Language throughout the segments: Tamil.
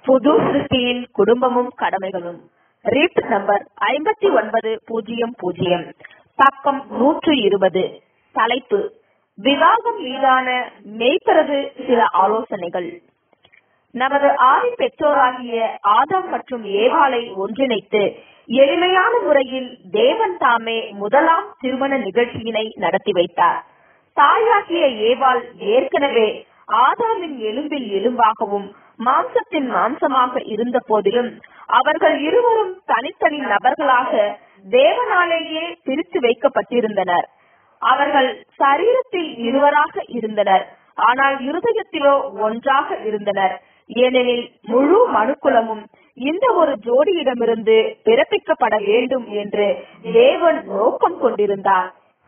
புது சிருஷ்டியின் குடும்பமும் கடமைகளும் ரீட் நம்பர் ஐம்பத்தி ஒன்பது பூஜ்ஜியம் பூஜ்ஜியம் பக்கம் நூற்று இருபது தலைப்பு விவாகம் மீதான மெய்ப்பரது சில ஆலோசனைகள் நமது ஆதி பெற்றோராகிய ஆதாம் மற்றும் ஏவாளை ஒன்றிணைத்து எளிமையான முறையில் தேவன் தாமே முதலாம் திருமண நிகழ்ச்சியினை நடத்தி வைத்தார் தாயாகிய ஏவாள் ஏற்கனவே ஆதாமின் எலும்பில் எலும்பாகவும் மாம்சத்தின் மாம்சமாக இருந்த போதிலும் அவர்கள் இருவரும் தனித்தனி நபர்களாக தேவனாலேயே பிரித்து வைக்கப்பட்டிருந்தனர் அவர்கள் சரீரத்தில் இருவராக இருந்தனர் ஆனால் இருதயத்திலோ ஒன்றாக இருந்தனர் ஏனெனில் முழு மனுக்குலமும் இந்த ஒரு ஜோடியிடமிருந்து பிறப்பிக்கப்பட வேண்டும் என்று தேவன் நோக்கம் கொண்டிருந்தார்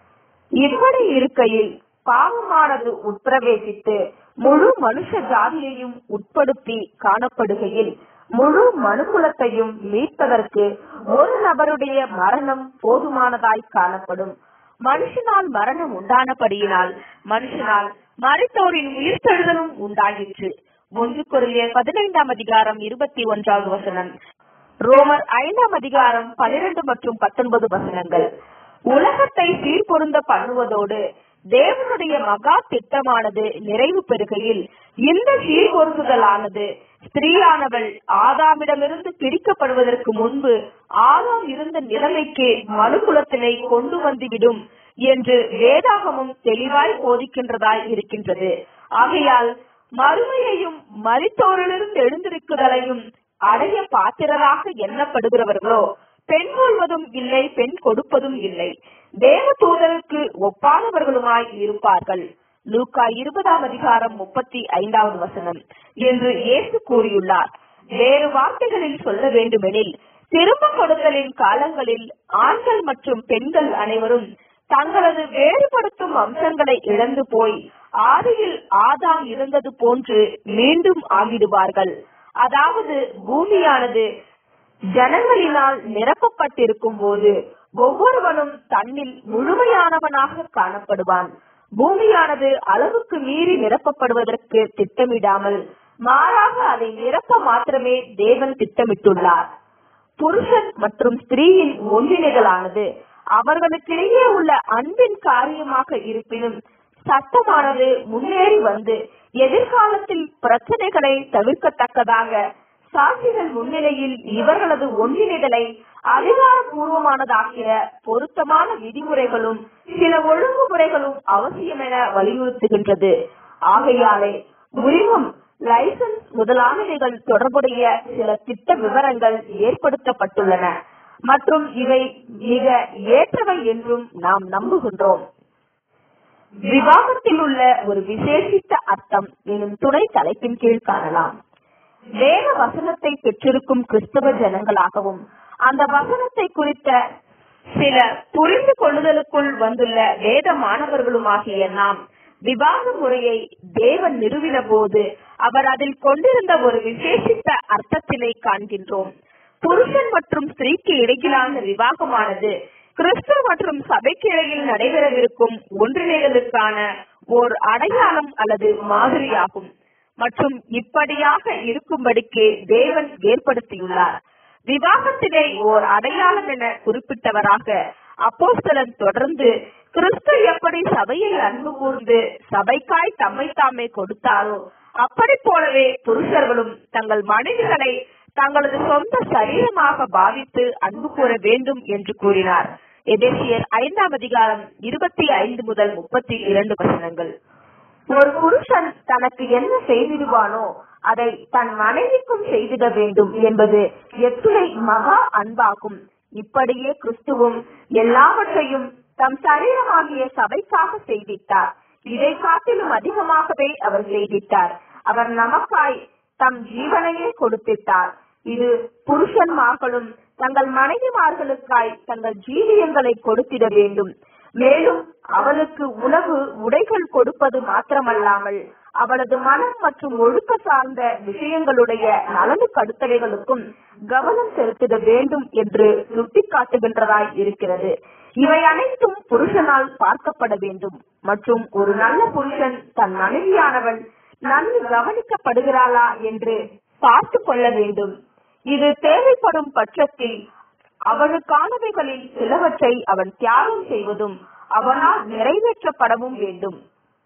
இப்படி இருக்கையில் பாவமானது உட்பிரவேசித்து முழு மனுஷ ஜாதியையும் உட்படுத்தி காணப்படுகையில் முழு மனுக்குலத்தையும் மீட்பதற்கு ஒரு நபருடைய மரணம் போதுமானதாய் காணப்படும் மனுஷனால் மரணம் உண்டானபடியினால் மனுஷனால் மறைத்தோரின் உயிர்த்தெழுதலும் உண்டாயிற்று ஒன்று குரலிய பதினைந்தாம் அதிகாரம் இருபத்தி ஒன்றாவது வசனம் ரோமர் ஐந்தாம் அதிகாரம் பனிரெண்டு மற்றும் பத்தொன்பது வசனங்கள் உலகத்தை சீர்பொருந்த பண்ணுவதோடு தேவனுடைய மகா திட்டமானது நிறைவு பெறுகையில் இந்த சீர்பொருந்துதலானது ஸ்திரீயானவள் ஆதாமிடமிருந்து பிரிக்கப்படுவதற்கு முன்பு ஆதாம் இருந்த நிலைமைக்கு மனுக்குலத்தினை கொண்டு வந்துவிடும் என்று வேதாகமும் தெளிவாய் போதிக்கின்றதாய் இருக்கின்றது ஆகையால் மறுமையையும் மரித்தோரிலிருந்து எழுந்திருக்குதலையும் அடைய பாத்திரராக எண்ணப்படுகிறவர்களோ பெண் கொள்வதும் இல்லை பெண் கொடுப்பதும் இல்லை தேவ தூதருக்கு ஒப்பானவர்களுமாய் இருப்பார்கள் லூக்கா இருபதாம் அதிகாரம் முப்பத்தி ஐந்தாவது வசனம் என்று இயேசு கூறியுள்ளார் வேறு வார்த்தைகளில் சொல்ல வேண்டுமெனில் திரும்ப கொடுத்தலின் காலங்களில் ஆண்கள் மற்றும் பெண்கள் அனைவரும் தங்களது வேறுபடுத்தும் அம்சங்களை இழந்து போய் ஆதியில் ஆதாம் இருந்தது போன்று மீண்டும் ஆகிடுவார்கள் அதாவது பூமியானது ஜனங்களினால் நிரப்பப்பட்டிருக்கும் போது ஒவ்வொருவனும் தன்னில் முழுமையானவனாக காணப்படுவான் பூமியானது அளவுக்கு மீறி நிரப்பப்படுவதற்கு திட்டமிடாமல் மாறாக அதை நிரப்ப மாத்திரமே தேவன் திட்டமிட்டுள்ளார் புருஷன் மற்றும் ஸ்திரீயின் ஒன்றிணைதலானது அவர்களுக்கிடையே உள்ள அன்பின் காரியமாக இருப்பினும் சட்டமானது முன்னேறி வந்து எதிர்காலத்தில் பிரச்சனைகளை தவிர்க்கத்தக்கதாக சாட்சிகள் முன்னிலையில் இவர்களது ஒன்றிணைதலை அதிகாரப்பூர்வமானதாக்கிய பொருத்தமான விதிமுறைகளும் சில ஒழுங்குமுறைகளும் அவசியம் என வலியுறுத்துகின்றது ஆகையாலே உரிமம் லைசன்ஸ் முதலானவைகள் தொடர்புடைய சில திட்ட விவரங்கள் ஏற்படுத்தப்பட்டுள்ளன மற்றும் இவை மிக ஏற்றவை என்றும் நாம் நம்புகின்றோம் விவாகத்தில் உள்ள ஒரு விசேஷித்த அர்த்தம் எனும் துணை தலைப்பின் கீழ் காணலாம் வேத வசனத்தை பெற்றிருக்கும் கிறிஸ்தவ ஜனங்களாகவும் அந்த வசனத்தை குறித்த சில புரிந்து கொள்ளுதலுக்குள் வந்துள்ள வேத மாணவர்களுமாகிய நாம் விவாக முறையை தேவன் நிறுவின போது அவர் அதில் கொண்டிருந்த ஒரு விசேஷித்த அர்த்தத்தினை காண்கின்றோம் புருஷன் மற்றும் ஸ்திரீக்கு இடையிலான விவாகமானது கிறிஸ்து மற்றும் சபைக்கு இடையில் நடைபெறவிருக்கும் ஒன்றிணைதலுக்கான ஓர் அடையாளம் அல்லது மாதிரியாகும் மற்றும் இப்படியாக இருக்கும்படிக்கு தேவன் ஏற்படுத்தியுள்ளார் விவாகத்தினை ஓர் அடையாளம் என குறிப்பிட்டவராக அப்போஸ்தலன் தொடர்ந்து கிறிஸ்து எப்படி சபையை அன்பு கூர்ந்து சபைக்காய் தம்மை தாமே கொடுத்தாரோ அப்படி போலவே புருஷர்களும் தங்கள் மனைவிகளை தங்களது சொந்த சரீரமாக பாவித்து அன்பு கூற வேண்டும் என்று கூறினார் எதேசியர் ஐந்தாம் அதிகாரம் இருபத்தி ஐந்து முதல் முப்பத்தி இரண்டு வசனங்கள் ஒரு புருஷன் தனக்கு என்ன செய்திடுவானோ அதை தன் மனைவிக்கும் செய்திட வேண்டும் என்பது எத்துணை மகா அன்பாகும் இப்படியே கிறிஸ்துவும் எல்லாவற்றையும் தம் சரீரமாகிய சபைக்காக செய்திட்டார் இதை காட்டிலும் அதிகமாகவே அவர் செய்திட்டார் அவர் நமக்காய் தம் ஜீவனையே கொடுத்திட்டார் இது புருஷன்மார்களும் தங்கள் மனைவிமார்களுக்காய் தங்கள் ஜீவியங்களை கொடுத்திட வேண்டும் மேலும் அவளுக்கு உணவு உடைகள் கொடுப்பது மாத்திரமல்லாமல் அவளது மனம் மற்றும் ஒழுக்க சார்ந்த விஷயங்களுடைய நலனு கடுத்தலைகளுக்கும் கவனம் செலுத்திட வேண்டும் என்று சுட்டிக்காட்டுகின்றதாய் இருக்கிறது இவை அனைத்தும் புருஷனால் பார்க்கப்பட வேண்டும் மற்றும் ஒரு நல்ல புருஷன் தன் மனைவியானவள் நன்கு கவனிக்கப்படுகிறாளா என்று பார்த்து கொள்ள வேண்டும் இது தேவைப்படும் பட்சத்தில் அவனுக்கானவைகளில் சிலவற்றை அவன் தியாகம் செய்வதும் அவனால் நிறைவேற்றப்படவும் வேண்டும்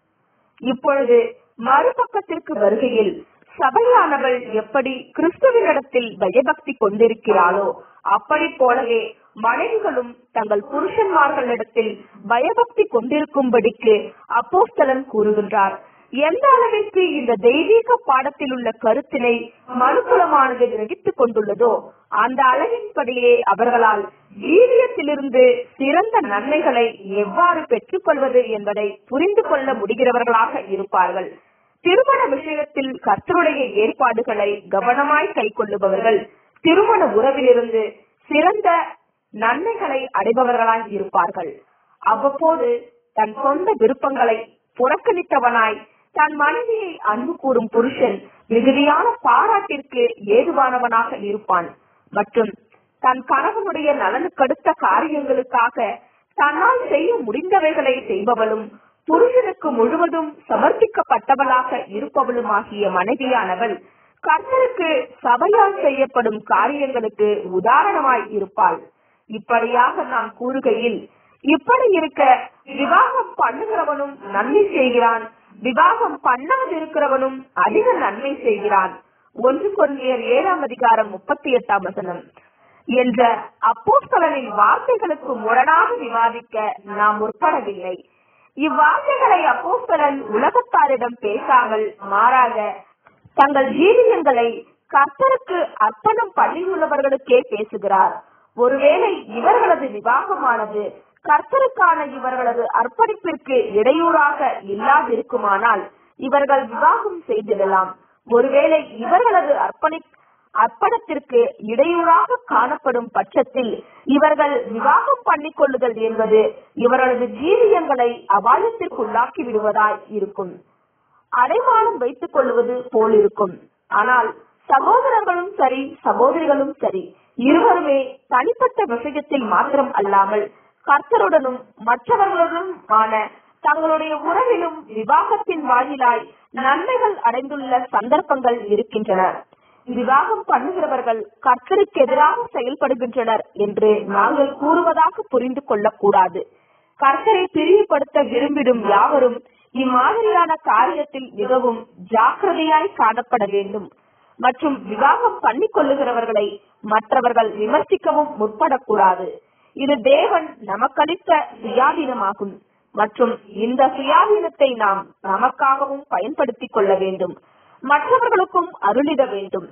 இப்பொழுது மறுபக்கத்திற்கு வருகையில் சபையானவள் எப்படி கிறிஸ்துவனிடத்தில் பயபக்தி கொண்டிருக்கிறாளோ அப்படி போலவே மனைவிகளும் தங்கள் புருஷன்மார்களிடத்தில் பயபக்தி கொண்டிருக்கும்படிக்கு அப்போஸ்தலன் கூறுகின்றார் எந்த அளவிற்கு இந்த தெய்வீக பாடத்தில் உள்ள கருத்தினை மனுக்குலமானது கிரகித்துக் கொண்டுள்ளதோ அந்த அளவின்படியே அவர்களால் ஜீவியத்திலிருந்து சிறந்த நன்மைகளை எவ்வாறு பெற்றுக்கொள்வது என்பதை புரிந்து கொள்ள முடிகிறவர்களாக இருப்பார்கள் திருமண விஷயத்தில் கர்த்தருடைய ஏற்பாடுகளை கவனமாய் கைக்கொள்ளுபவர்கள் திருமண உறவிலிருந்து சிறந்த நன்மைகளை அடைபவர்களாய் இருப்பார்கள் அவ்வப்போது தன் சொந்த விருப்பங்களை புறக்கணித்தவனாய் தன் மனைவியை அன்பு கூறும் புருஷன் மிகுதியான பாராட்டிற்கு ஏதுவானவனாக இருப்பான் மற்றும் தன் கணவனுடைய நலனுக்கடுத்த காரியங்களுக்காக தன்னால் செய்ய முடிந்தவைகளை செய்பவளும் புருஷனுக்கு முழுவதும் சமர்ப்பிக்கப்பட்டவளாக இருப்பவளுமாகிய மனைவியானவள் கர்த்தருக்கு சபையால் செய்யப்படும் காரியங்களுக்கு உதாரணமாய் இருப்பாள் இப்படியாக நாம் கூறுகையில் இப்படி இருக்க விவாகம் பண்ணுகிறவனும் நன்மை செய்கிறான் விவாகம் பண்ணாதிருக்கிறவனும் அதிக நன்மை செய்கிறான் ஒன்று கொண்டியர் ஏழாம் அதிகாரம் முப்பத்தி எட்டாம் வசனம் என்ற அப்போஸ்தலனின் வார்த்தைகளுக்கு முரணாக விவாதிக்க நாம் முற்படவில்லை இவ்வார்த்தைகளை அப்போஸ்தலன் உலகத்தாரிடம் பேசாமல் மாறாக தங்கள் ஜீவியங்களை கர்த்தருக்கு அர்ப்பணம் பண்ணியுள்ளவர்களுக்கே பேசுகிறார் ஒருவேளை இவர்களது விவாகமானது கர்த்தருக்கான இவர்களது அர்ப்பணிப்பிற்கு இடையூறாக இல்லாதிருக்குமானால் இவர்கள் விவாகம் செய்திடலாம் ஒருவேளை இவர்களது அர்ப்பணி அர்ப்பணத்திற்கு இடையூறாக காணப்படும் பட்சத்தில் இவர்கள் விவாகம் பண்ணிக் கொள்ளுதல் என்பது இவர்களது ஜீவியங்களை அபாயத்திற்குள்ளாக்கி விடுவதாய் இருக்கும் அடைமானம் வைத்துக் கொள்வது போல் இருக்கும் ஆனால் சகோதரர்களும் சரி சகோதரிகளும் சரி இருவருமே தனிப்பட்ட விஷயத்தில் மாத்திரம் அல்லாமல் கர்த்தருடனும் மற்றவர்களுடனும் ஆன தங்களுடைய உறவிலும் விவாகத்தின் வாயிலாய் நன்மைகள் அடைந்துள்ள சந்தர்ப்பங்கள் இருக்கின்றன விவாகம் பண்ணுகிறவர்கள் கர்த்தருக்கு எதிராக செயல்படுகின்றனர் என்று நாங்கள் கூறுவதாக புரிந்து கொள்ளக்கூடாது கர்த்தரை பிரியப்படுத்த விரும்பிடும் யாவரும் இம்மாதிரியான காரியத்தில் மிகவும் ஜாக்கிரதையாய் காணப்பட வேண்டும் மற்றும் விவாகம் பண்ணிக் கொள்ளுகிறவர்களை மற்றவர்கள் விமர்சிக்கவும் முற்படக்கூடாது இது தேவன் நமக்களித்த சுயாதீனமாகும் மற்றும் இந்த சுயாதீனத்தை நாம் நமக்காகவும் பயன்படுத்திக் கொள்ள வேண்டும் மற்றவர்களுக்கும் அருளிட வேண்டும்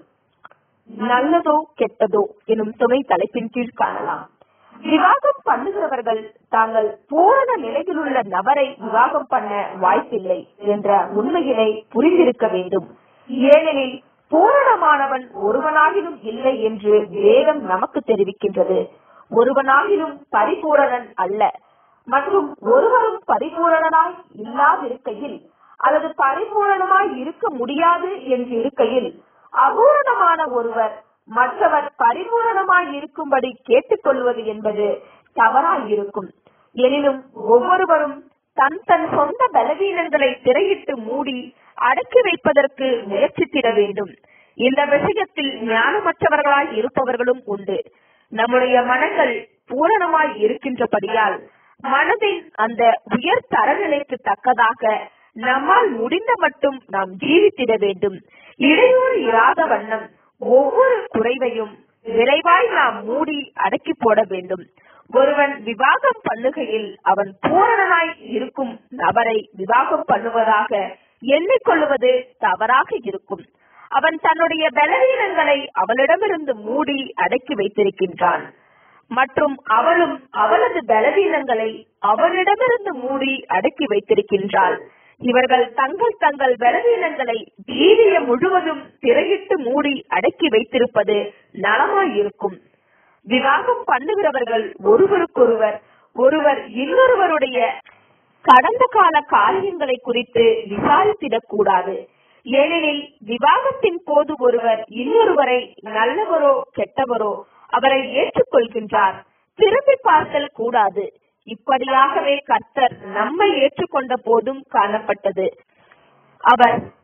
நல்லதோ கெட்டதோ எனும் துணை தலைப்பின் கீழ் காணலாம் விவாகம் பண்ணுகிறவர்கள் தாங்கள் பூரண நிலையில் உள்ள நபரை விவாகம் பண்ண வாய்ப்பில்லை என்ற உண்மையினை புரிந்திருக்க வேண்டும் ஏனெனில் பூரணமானவன் ஒருவனாகிலும் இல்லை என்று வேதம் நமக்கு தெரிவிக்கின்றது ஒருவனாகிலும் பரிபூரணன் அல்ல மற்றும் ஒருவரும் பரிபூரணனாய் இல்லாதிருக்கையில் அல்லது பரிபூரணமாய் இருக்க முடியாது என்று இருக்கையில் அபூரணமான ஒருவர் மற்றவர் பரிபூரணமாய் இருக்கும்படி கேட்டுக்கொள்வது என்பது தவறாய் இருக்கும் எனினும் ஒவ்வொருவரும் தன் தன் சொந்த பலவீனங்களை திரையிட்டு மூடி அடக்கி வைப்பதற்கு முயற்சித்திட வேண்டும் இந்த விஷயத்தில் ஞானமற்றவர்களாய் இருப்பவர்களும் உண்டு நம்முடைய மனங்கள் பூரணமாய் இருக்கின்றபடியால் மனதின் அந்த உயர் தரநிலைக்கு தக்கதாக நம்மால் முடிந்த மட்டும் நாம் ஜீவித்திட வேண்டும் இடையூறு இராத வண்ணம் ஒவ்வொரு குறைவையும் விரைவாய் நாம் மூடி அடக்கி போட வேண்டும் ஒருவன் விவாகம் பண்ணுகையில் அவன் பூரணனாய் இருக்கும் நபரை விவாகம் பண்ணுவதாக எண்ணிக்கொள்வது தவறாக இருக்கும் அவன் தன்னுடைய பலவீனங்களை அவளிடமிருந்து மூடி அடக்கி வைத்திருக்கின்றான் மற்றும் அவளும் அவளது பலவீனங்களை அவனிடமிருந்து மூடி அடக்கி வைத்திருக்கின்றாள் இவர்கள் தங்கள் தங்கள் பலவீனங்களை ஜீவிய முழுவதும் திரையிட்டு மூடி அடக்கி வைத்திருப்பது நலமாயிருக்கும் விவாகம் பண்ணுகிறவர்கள் ஒருவருக்கொருவர் ஒருவர் இன்னொருவருடைய கடந்த கால காரியங்களை குறித்து விசாரித்திடக் கூடாது ஏனெனில் விவாகத்தின் போது ஒருவர் இன்னொருவரை நல்லவரோ கெட்டவரோ அவரை ஏற்றுக்கொள்கின்றார் திரும்பி பார்த்தல் கூடாது இப்படியாகவே கர்த்தர் நம்மை ஏற்றுக்கொண்ட போதும் காணப்பட்டது அவர்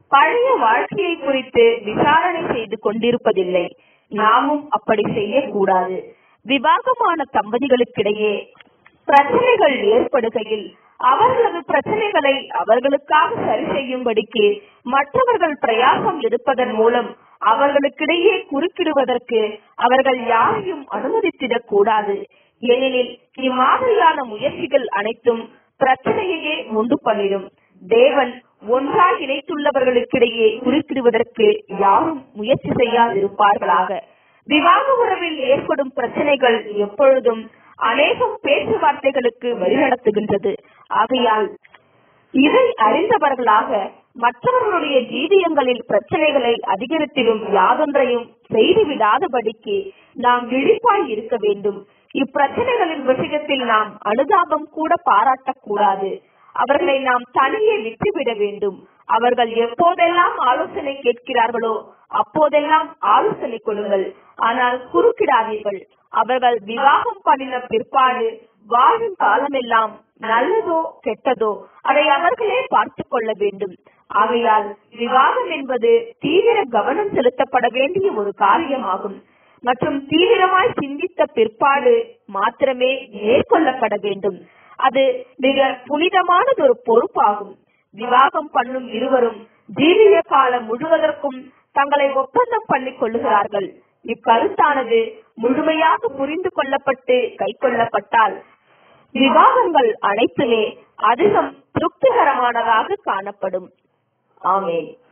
பழைய வாழ்க்கையை குறித்து விசாரணை செய்து கொண்டிருப்பதில்லை நாமும் அப்படி செய்யக்கூடாது விவாகமான தம்பதிகளுக்கிடையே பிரச்சனைகள் ஏற்படுகையில் அவர்களது பிரச்சனைகளை அவர்களுக்காக சரி செய்யும்படிக்கு மற்றவர்கள் பிரயாசம் எடுப்பதன் மூலம் அவர்களுக்கிடையே குறுக்கிடுவதற்கு அவர்கள் யாரையும் அனுமதித்திடக் கூடாது ஏனெனில் இம்மாதிரியான முயற்சிகள் அனைத்தும் பிரச்சனையையே உண்டு பண்ணிடும் தேவன் ஒன்றாய் இணைத்துள்ளவர்களுக்கிடையே குறுக்கிடுவதற்கு யாரும் முயற்சி செய்யாதிருப்பார்களாக விவாக உறவில் ஏற்படும் பிரச்சனைகள் எப்பொழுதும் அநேகம் பேச்சுவார்த்தைகளுக்கு வழிநடத்துகின்றது ஆகையால் இதை அறிந்தவர்களாக மற்றவர்களுடைய ஜீவியங்களில் பிரச்சனைகளை அதிகரித்திடும் யாதொன்றையும் செய்துவிடாதபடிக்கு நாம் விழிப்பாய் இருக்க வேண்டும் இப்பிரச்சனைகளின் விஷயத்தில் நாம் அனுதாபம் கூட பாராட்டக்கூடாது அவர்களை நாம் தனியே விட்டுவிட வேண்டும் அவர்கள் எப்போதெல்லாம் ஆலோசனை கேட்கிறார்களோ அப்போதெல்லாம் ஆலோசனை கொடுங்கள் ஆனால் குறுக்கிடாதீர்கள் அவர்கள் விவாகம் பண்ணின பிற்பாடு வாழும் காலமெல்லாம் நல்லதோ கெட்டதோ அதை அவர்களே பார்த்துக் கொள்ள வேண்டும் ஆகையால் விவாகம் என்பது தீவிர கவனம் செலுத்தப்பட வேண்டிய ஒரு காரியமாகும் மற்றும் தீவிரமாய் சிந்தித்த பிற்பாடு மாத்திரமே மேற்கொள்ளப்பட வேண்டும் அது மிக புனிதமானது ஒரு பொறுப்பாகும் விவாகம் பண்ணும் இருவரும் ஜீவிய காலம் முழுவதற்கும் தங்களை ஒப்பந்தம் பண்ணிக் கொள்ளுகிறார்கள் இக்கருத்தானது முழுமையாக புரிந்து கொள்ளப்பட்டு கை கொள்ளப்பட்டால் விவாகங்கள் அனைத்துமே அதிகம் திருப்திகரமானதாக காணப்படும் ஆமேன்